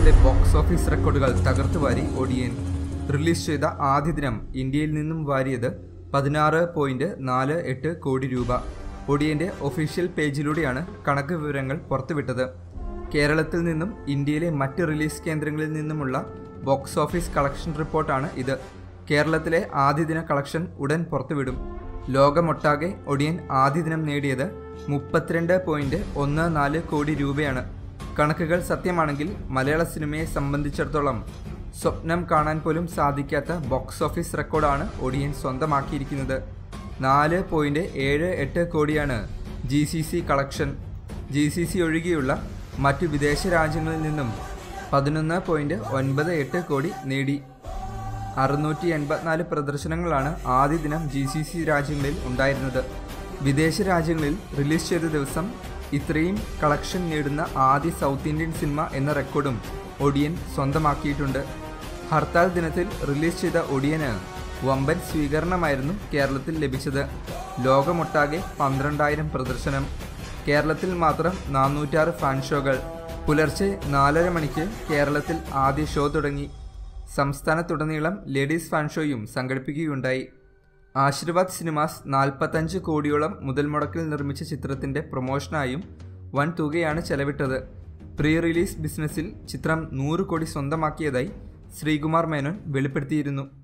കേരളത്തിലെ box office റെക്കോർഡുകൾ തകർത്തുവാരി ഒടിയൻ release ചെയ്ത ആദ്യ ദിനം ഇന്ത്യയിൽ നിന്നും വാരിയത് പതിനാറ് പോയിന്റ് നാല് എട്ട് കോടി രൂപ ഒടിയന്റെ ഒഫീഷ്യൽ പേജിലൂടെയാണ് കണക്ക് വിവരങ്ങൾ പുറത്തുവിട്ടത് കേരളത്തിൽ നിന്നും ഇന്ത്യയിലെ മറ്റ് റിലീസ് കേന്ദ്രങ്ങളിൽ നിന്നുമുള്ള ബോക്സ് ഓഫീസ് കളക്ഷൻ റിപ്പോർട്ടാണ് ഇത് കേരളത്തിലെ ആദ്യ ദിന കളക്ഷൻ ഉടൻ പുറത്തുവിടും ലോകമൊട്ടാകെ ഒടിയൻ ആദ്യ ദിനം നേടിയത് മുപ്പത്തിരണ്ട് പോയിന്റ് ഒന്ന് നാല് കോടി രൂപയാണ് കണക്കുകൾ സത്യമാണെങ്കിൽ മലയാള സിനിമയെ സംബന്ധിച്ചിടത്തോളം സ്വപ്നം കാണാൻ പോലും സാധിക്കാത്ത ബോക്സ് ഓഫീസ് റെക്കോർഡാണ് ഒടിയൻ സ്വന്തമാക്കിയിരിക്കുന്നത് നാല് പോയിന്റ് ഏഴ് എട്ട് കോടിയാണ് G C C collection G C C ഒഴികെയുള്ള മറ്റു വിദേശ രാജ്യങ്ങളിൽ നിന്നും പതിനൊന്ന് പോയിന്റ് ഒൻപത് എട്ട് കോടി നേടി അറുന്നൂറ്റി എൺപത്തിനാല് പ്രദർശനങ്ങളാണ് ആദ്യ ദിനം ജി സി സി രാജ്യങ്ങളിൽ ഉണ്ടായിരുന്നത് വിദേശ രാജ്യങ്ങളിൽ റിലീസ് ചെയ്ത ദിവസം ഇത്രയും കളക്ഷൻ നേടുന്ന ആദ്യ സൗത്ത് ഇന്ത്യൻ സിനിമ എന്ന റെക്കോർഡും ഒടിയൻ സ്വന്തമാക്കിയിട്ടുണ്ട് ഹർത്താൽ ദിനത്തിൽ റിലീസ് ചെയ്ത ഒടിയന് വമ്പൻ സ്വീകരണമായിരുന്നു കേരളത്തിൽ ലഭിച്ചത് ലോകമൊട്ടാകെ പന്ത്രണ്ടായിരം പ്രദർശനം കേരളത്തിൽ മാത്രം നാനൂറ്റാറ് ഫാൻ ഷോകൾ പുലർച്ചെ നാലര മണിക്ക് കേരളത്തിൽ ആദ്യ ഷോ തുടങ്ങി സംസ്ഥാനത്തുടനീളം ലേഡീസ് ഫാൻ ഷോയും സംഘടിപ്പിക്കുകയുണ്ടായി ആശീർവാദ് സിനിമാസ് നാൽപ്പത്തഞ്ച് കോടിയോളം മുതൽ മുടക്കിൽ നിർമ്മിച്ച ചിത്രത്തിന്റെ പ്രൊമോഷനായും വൻ തുകയാണ് ചെലവിട്ടത് പ്രീ റിലീസ് ബിസിനസ്സിൽ ചിത്രം നൂറ് കോടി സ്വന്തമാക്കിയതായി ശ്രീകുമാർ മേനോൻ വെളിപ്പെടുത്തിയിരുന്നു